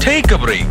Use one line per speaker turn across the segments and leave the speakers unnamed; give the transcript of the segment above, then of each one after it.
Take a break.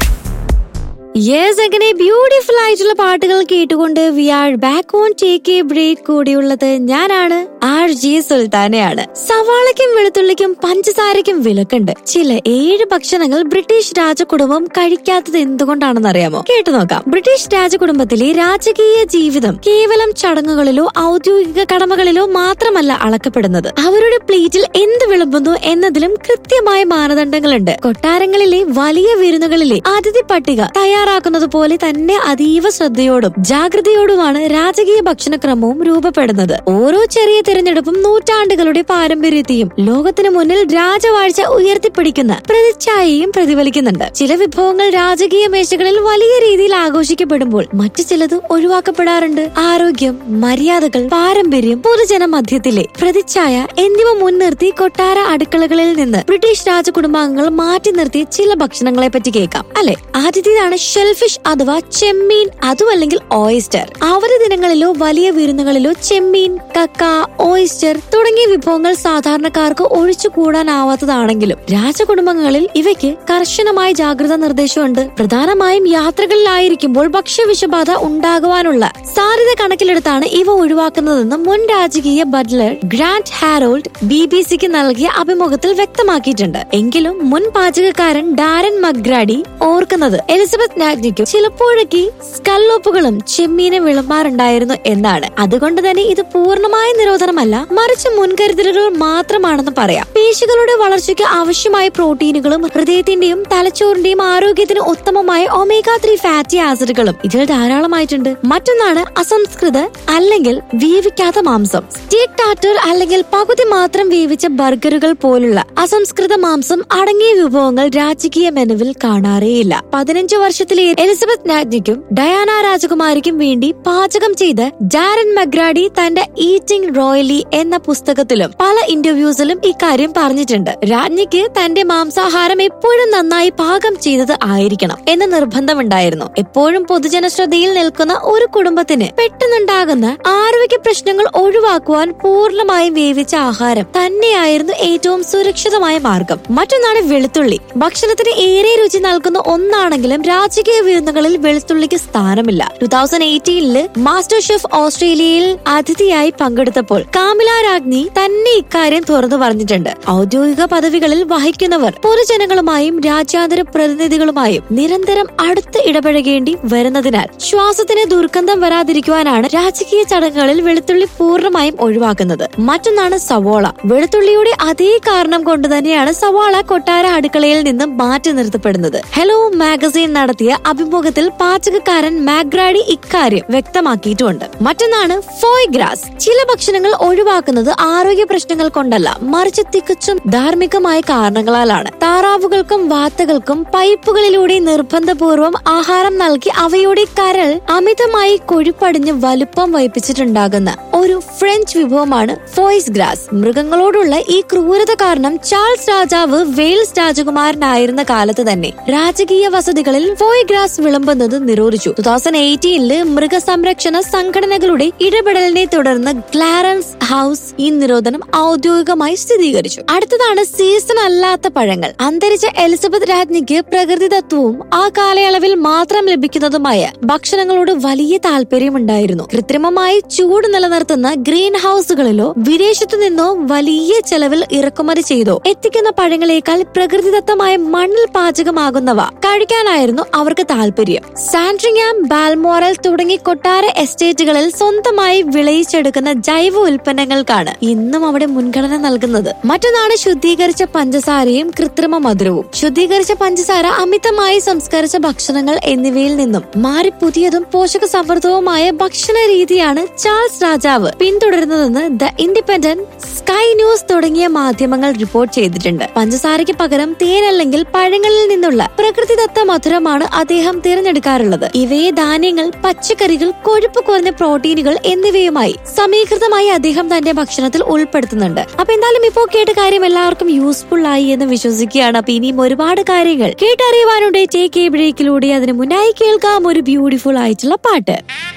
Yes അങ്ങനെ beautiful ആയിട്ടുള്ള പാട്ടുകൾ കേട്ടുകൊണ്ട് we are back on take a break കൂടിയുള്ളത് ഞാനാണ് ആർ ജി സുൽത്താനയാണ് സവാളയ്ക്കും വെളുത്തുള്ളിക്കും പഞ്ചസാരയ്ക്കും വിലക്കുണ്ട് ചില ഏഴ് ഭക്ഷണങ്ങൾ ബ്രിട്ടീഷ് രാജകുടുംബം കഴിക്കാത്തത് എന്തുകൊണ്ടാണെന്ന് അറിയാമോ കേട്ടു നോക്കാം ബ്രിട്ടീഷ് രാജകുടുംബത്തിലെ രാജകീയ ജീവിതം കേവലം ചടങ്ങുകളിലോ ഔദ്യോഗിക കടമകളിലോ മാത്രമല്ല അളക്കപ്പെടുന്നത് അവരുടെ പ്ലേറ്റിൽ എന്ത് വിളമ്പുന്നു എന്നതിലും കൃത്യമായ മാനദണ്ഡങ്ങളുണ്ട് കൊട്ടാരങ്ങളിലെ വലിയ വിരുന്നുകളിലെ അതിഥി പട്ടിക തയ്യാറാക്കുന്നത് പോലെ തന്നെ അതീവ ശ്രദ്ധയോടും ജാഗ്രതയോടുമാണ് രാജകീയ ഭക്ഷണക്രമവും രൂപപ്പെടുന്നത് ഓരോ ചെറിയ തിരഞ്ഞെടുപ്പും നൂറ്റാണ്ടുകളുടെ പാരമ്പര്യത്തെയും ലോകത്തിന് മുന്നിൽ രാജവാഴ്ച ഉയർത്തിപ്പിടിക്കുന്ന പ്രതിച്ഛായയും പ്രതിഫലിക്കുന്നുണ്ട് ചില വിഭവങ്ങൾ രാജകീയ മേശകളിൽ വലിയ രീതിയിൽ ആഘോഷിക്കപ്പെടുമ്പോൾ മറ്റു ചിലത് ഒഴിവാക്കപ്പെടാറുണ്ട് ആരോഗ്യം മര്യാദകൾ പാരമ്പര്യം പൊതുജന മധ്യത്തിലെ പ്രതിച്ഛായ എന്നിവ മുൻനിർത്തി കൊട്ടാര അടുക്കളകളിൽ നിന്ന് ബ്രിട്ടീഷ് രാജകുടുംബാംഗങ്ങൾ മാറ്റി നിർത്തിയ ചില ഭക്ഷണങ്ങളെ പറ്റി കേൾക്കാം അല്ലെ ആദ്യത്തേതാണ് ഷെൽഫിഷ് അഥവാ ചെമ്മീൻ അതുമല്ലെങ്കിൽ ഓയിസ്റ്റർ അവധി ദിനങ്ങളിലോ വലിയ വിരുന്നുകളിലോ ചെമ്മീൻ കക്ക ഓയിസ്റ്റർ തുടങ്ങിയ വിഭവങ്ങൾ സാധാരണക്കാർക്ക് ഒഴിച്ചു കൂടാനാവാത്തതാണെങ്കിലും രാജകുടുംബങ്ങളിൽ ഇവയ്ക്ക് കർശനമായ ജാഗ്രതാ നിർദ്ദേശമുണ്ട് പ്രധാനമായും യാത്രകളിലായിരിക്കുമ്പോൾ ഭക്ഷ്യവിഷബാധ ഉണ്ടാകുവാനുള്ള സാധ്യത കണക്കിലെടുത്താണ് ഇവ ഒഴിവാക്കുന്നതെന്ന് മുൻ രാജകീയ butler Grant Harold B B സിക്ക് നൽകിയ അഭിമുഖത്തിൽ വ്യക്തമാക്കിയിട്ടുണ്ട് എങ്കിലും മുൻ പാചകക്കാരൻ ഡാരൻ മഗ്രാഡി ഓർക്കുന്നത് എലിസബത്ത് നാഗ്നിക്കും ചിലപ്പോഴൊക്കെ സ്കല്ലോപ്പുകളും ചെമ്മീനും വിളമ്പാറുണ്ടായിരുന്നു എന്നാണ് അതുകൊണ്ട് തന്നെ ഇത് പൂർണ്ണമായ നിരോധനമല്ല മറിച്ച് മുൻകരുതലുകൾ മാത്രമാണെന്ന് പറയാം പേശികളുടെ വളർച്ചയ്ക്ക് ആവശ്യമായ പ്രോട്ടീനുകളും ഹൃദയത്തിന്റെയും തലച്ചോറിന്റെയും ആരോഗ്യത്തിന് ഉത്തമമായ ഒമേഗ ത്രീ ഫാറ്റി ആസിഡുകളും ഇതിൽ ധാരാളമായിട്ടുണ്ട് മറ്റൊന്നാണ് അസംസ്കൃത അല്ലെങ്കിൽ വേവിക്കാത്ത മാംസം സ്റ്റേക്ക് ടാറ്റർ അല്ലെങ്കിൽ പകുതി മാത്രം വേവിച്ച ബർഗറുകൾ പോലുള്ള അസംസ്കൃത മാംസം അടങ്ങിയ വിഭവങ്ങൾ രാജകീയ മെനുവിൽ കാണാറേയില്ല പതിനഞ്ച് വർഷത്തിലെ എലിസബത്ത് നാഗ്നിക്കും ഡയാന രാജകുമാരിക്കും വേണ്ടി പാചകം ചെയ്ത് ഡാരൻ മഗ്രാഡി തന്റെ ഈറ്റിംഗ് റോയലി എന്ന പുസ്തകത്തിലും പല ഇന്റർവ്യൂസിലും ഇക്കാര്യം പറഞ്ഞിട്ടുണ്ട് രാജ്ഞിക്ക് തന്റെ മാംസാഹാരം എപ്പോഴും നന്നായി പാകം ചെയ്തത് ആയിരിക്കണം എന്ന നിർബന്ധമുണ്ടായിരുന്നു എപ്പോഴും പൊതുജന ശ്രദ്ധയിൽ നിൽക്കുന്ന ഒരു കുടുംബത്തിന് പെട്ടെന്നുണ്ടാകുന്ന ആരോഗ്യ പ്രശ്നങ്ങൾ ഒഴിവാക്കുവാൻ പൂർണ്ണമായും വേവിച്ച ആഹാരം തന്നെയായിരുന്നു ഏറ്റവും സുരക്ഷിതമായ മാർഗം മറ്റൊന്നാണ് വെളുത്തുള്ളി ഭക്ഷണത്തിന് ഏറെ രുചി നൽകുന്ന ഒന്നാണെങ്കിലും രാജകീയ വിരുന്നുകളിൽ വെളുത്തുള്ളിക്ക് സ്ഥാനമില്ല ടൂ തൗസൻഡ് എയ്റ്റീനില് മാസ്റ്റർ ഷെഫ് ഓസ്ട്രേലിയയിൽ അതിഥിയായി പങ്കെടുത്തപ്പോൾ കാമില രാജ്ഞി തന്നെ ഇക്കാര്യം തുറന്നു പറഞ്ഞിട്ടുണ്ട് ഔദ്യോഗിക പദവികളിൽ വഹിക്കുന്നവർ പൊതുജനങ്ങളുമായും രാജ്യാന്തര പ്രതിനിധികളുമായും നിരന്തരം അടുത്ത് ഇടപഴകേണ്ടി വരുന്നതിനാൽ ശ്വാസത്തിന് ദുർഗന്ധം വരാതിരിക്കുവാനാണ് രാജകീയ ചടങ്ങുകളിൽ വെളുത്തുള്ളി പൂർണ്ണമായും ഒഴിവാക്കുന്നത് മറ്റൊന്നാണ് സവോള വെളുത്തുള്ളിയുടെ അതേ കാരണം കൊണ്ട് തന്നെയാണ് സവാള കൊട്ടാര അടുക്കളയിൽ നിന്ന് മാറ്റി നിർത്തപ്പെടുന്നത് ഹലോ മാഗസീൻ നടത്തിയ അഭിമുഖത്തിൽ പാചകക്കാരൻ മാഗ്രാഡി ഇക്കാര്യം വ്യക്തമാക്കിയിട്ടുമുണ്ട് മറ്റൊന്നാണ് ഫോയ് ഗ്രാസ് ചില ഭക്ഷണങ്ങൾ ഒഴിവാക്കുന്നത് ആരോഗ്യ പ്രശ്നങ്ങൾ കൊണ്ടല്ല മറിച്ച് തികച്ചും ധാർമ്മികമായ കാരണങ്ങളാലാണ് താറാവുകൾക്കും വാത്തകൾക്കും പൈപ്പുകളിലൂടെ നിർബന്ധപൂർവം ആഹാരം നൽകി അവയുടെ കരൾ അമിതമായി കൊഴുപ്പടിഞ്ഞ് വലുപ്പം വഹിപ്പിച്ചിട്ടുണ്ടാകുന്ന ഒരു ഫ്രഞ്ച് വിഭവമാണ് ഫോയ്സ് ഗ്രാസ് മൃഗങ്ങളോടുള്ള ഈ ക്രൂരത കാരണം ചാൾസ് രാജാവ് വെയിൽസ് രാജകുമാരനായിരുന്ന കാലത്ത് തന്നെ രാജകീയ വസതികളിൽ ഫോയ് ഗ്രാസ് വിളമ്പുന്നത് നിരോധിച്ചു ടൂ തൗസൻഡ് എയ്റ്റീനില് മൃഗസംരക്ഷണ സംഘടനകളുടെ ഇടപെടലിനെ തുടർന്ന് ക്ലാരൻസ് ഹൗസ് ഈ നിരോധനം ഔദ്യോഗികമായി സ്ഥിരീകരിച്ചു അടുത്തതാണ് സീസൺ അല്ലാത്ത പഴങ്ങൾ അന്തരിച്ച എലിസബത്ത് രാജ്ഞിക്ക് പ്രകൃതിദത്വവും ആ കാലയളവിൽ മാത്രം ലഭിക്കുന്നതുമായ ഭക്ഷണങ്ങളോട് വലിയ താല്പര്യമുണ്ടായിരുന്നു കൃത്രിമമായി ചൂട് നിലനിർത്തുന്ന ഗ്രീൻ ഹൗസുകളിലോ വിദേശത്തു നിന്നോ വലിയ ചെലവിൽ ഇറക്കുമതി ചെയ്തോ എത്തിക്കുന്ന പഴങ്ങളേക്കാൾ പ്രകൃതിദത്തമായ മണ്ണിൽ പാചകമാകുന്നവ കഴിക്കാനായിരുന്നു അവർക്ക് താല്പര്യം സാൻട്രിങ്ങാം ബാൽമോറൽ തുടങ്ങി കൊട്ടാര എസ്റ്റേറ്റുകളിൽ സ്വന്തമായി വിളയിച്ചെടുക്കുന്ന ജൈവ ഉൽപ്പന്നങ്ങൾക്കാണ് ഇന്നും അവിടെ മുൻഗണന നൽകുന്നത് മറ്റൊന്നാണ് ശുദ്ധീകരിച്ച പഞ്ചസാരയും കൃത്രിമ മധുരവും ശുദ്ധീകരിച്ച പഞ്ചസാര അമിതമായി സംസ്കരിച്ച ഭക്ഷണങ്ങൾ എന്നിവയിൽ നിന്നും മാറി പുതിയതും പോഷക സമൃദ്ധവുമായ ഭക്ഷണ രീതിയാണ് ചാൾസ് രാജാവ് പിന്തുടരുന്നതെന്ന് ദ ഇൻഡിപെൻഡന്റ് സ്കൈ ന്യൂസ് തുടങ്ങിയ മാധ്യമങ്ങൾ റിപ്പോർട്ട് ചെയ്തിട്ടുണ്ട് പഞ്ചസാരയ്ക്ക് പകരം തേനല്ലെങ്കിൽ പഴങ്ങളിൽ നിന്നുള്ള പ്രകൃതിദത്ത മധുരമാണ് അദ്ദേഹം തിരഞ്ഞെടുക്കാറുള്ളത് ഇവയെ ധാന്യങ്ങൾ പച്ചക്കറികൾ കൊഴുപ്പ് കുറഞ്ഞ പ്രോട്ടീനുകൾ എന്നിവയുമായി സമീകൃതമായി അദ്ദേഹം തന്റെ ഭക്ഷണത്തിൽ ഉൾപ്പെടുത്തുന്നുണ്ട് അപ്പൊ എന്തായാലും ഇപ്പോ കേട്ട കാര്യം എല്ലാവർക്കും യൂസ്ഫുൾ ആയി എന്ന് വിശ്വസിക്കുകയാണ് അപ്പൊ ഇനിയും ഒരുപാട് കാര്യങ്ങൾ കേട്ടറിയുവാനുണ്ട് ടേക്ക് എ ബ്രേക്കിലൂടെ അതിന് മുന്നായി കേൾക്കാം ഒരു ബ്യൂട്ടിഫുൾ ആയിട്ടുള്ള പാട്ട്